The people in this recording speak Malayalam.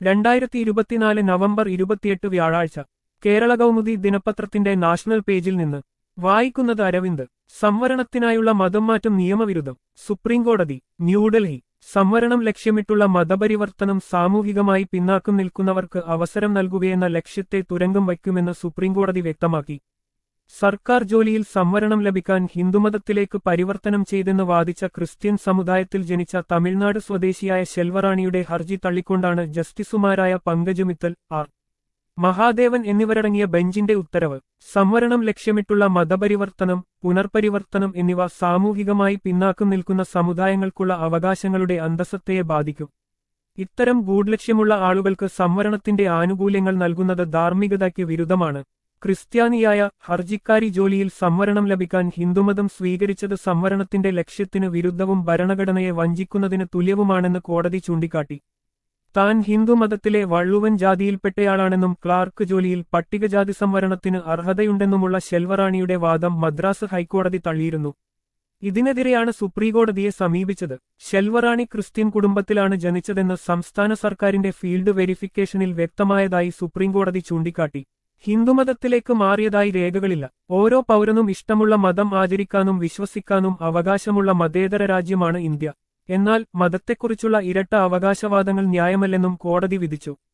രണ്ടായിരത്തി ഇരുപത്തിനാല് നവംബർ ഇരുപത്തിയെട്ട് വ്യാഴാഴ്ച കേരള കൗമുദി ദിനപത്രത്തിന്റെ നാഷണൽ പേജിൽ നിന്ന് വായിക്കുന്നത് അരവിന്ദ് സംവരണത്തിനായുള്ള മതംമാറ്റം നിയമവിരുദ്ധം സുപ്രീംകോടതി ന്യൂഡൽഹി സംവരണം ലക്ഷ്യമിട്ടുള്ള മതപരിവർത്തനം സാമൂഹികമായി പിന്നാക്കം നിൽക്കുന്നവർക്ക് അവസരം നൽകുകയെന്ന ലക്ഷ്യത്തെ തുരങ്കം വയ്ക്കുമെന്ന് സുപ്രീംകോടതി വ്യക്തമാക്കി സർക്കാർ ജോലിയിൽ സംവരണം ലഭിക്കാൻ ഹിന്ദുമതത്തിലേക്ക് പരിവർത്തനം ചെയ്തെന്ന് വാദിച്ച ക്രിസ്ത്യൻ സമുദായത്തിൽ ജനിച്ച തമിഴ്നാട് സ്വദേശിയായ ശെൽവറാണിയുടെ ഹർജി തള്ളിക്കൊണ്ടാണ് ജസ്റ്റിസുമാരായ പങ്കജ് മിത്തൽ ആർ മഹാദേവൻ എന്നിവരടങ്ങിയ ബെഞ്ചിന്റെ ഉത്തരവ് സംവരണം ലക്ഷ്യമിട്ടുള്ള മതപരിവർത്തനം പുനർപരിവർത്തനം എന്നിവ സാമൂഹികമായി പിന്നാക്കം നിൽക്കുന്ന സമുദായങ്ങൾക്കുള്ള അവകാശങ്ങളുടെ അന്തസ്സത്തയെ ബാധിക്കും ഇത്തരം ഗൂഢലക്ഷ്യമുള്ള ആളുകൾക്ക് സംവരണത്തിന്റെ ആനുകൂല്യങ്ങൾ നൽകുന്നത് ധാർമ്മികതയ്ക്ക് വിരുദ്ധമാണ് ക്രിസ്ത്യാനിയായ ഹർജിക്കാരി ജോലിയിൽ സംവരണം ലഭിക്കാൻ ഹിന്ദുമതം സ്വീകരിച്ചത് സംവരണത്തിന്റെ ലക്ഷ്യത്തിന് വിരുദ്ധവും ഭരണഘടനയെ വഞ്ചിക്കുന്നതിന് തുല്യവുമാണെന്ന് കോടതി ചൂണ്ടിക്കാട്ടി താൻ ഹിന്ദുമതത്തിലെ വള്ളുവൻ ജാതിയിൽപ്പെട്ടയാളാണെന്നും ക്ലാർക്ക് ജോലിയിൽ പട്ടികജാതി സംവരണത്തിന് അർഹതയുണ്ടെന്നുമുള്ള ശെൽവറാണിയുടെ വാദം മദ്രാസ് ഹൈക്കോടതി തള്ളിയിരുന്നു ഇതിനെതിരെയാണ് സുപ്രീംകോടതിയെ സമീപിച്ചത് ശെൽവറാണി ക്രിസ്ത്യൻ കുടുംബത്തിലാണ് ജനിച്ചതെന്ന് സംസ്ഥാന സർക്കാരിന്റെ ഫീൽഡ് വെരിഫിക്കേഷനിൽ വ്യക്തമായതായി സുപ്രീംകോടതി ചൂണ്ടിക്കാട്ടി ഹിന്ദുമതത്തിലേക്ക് മാറിയതായി രേഖകളില്ല ഓരോ പൗരനും ഇഷ്ടമുള്ള മതം ആചരിക്കാനും വിശ്വസിക്കാനും അവകാശമുള്ള മതേതര രാജ്യമാണ് ഇന്ത്യ എന്നാൽ മതത്തെക്കുറിച്ചുള്ള ഇരട്ട അവകാശവാദങ്ങൾ ന്യായമല്ലെന്നും കോടതി വിധിച്ചു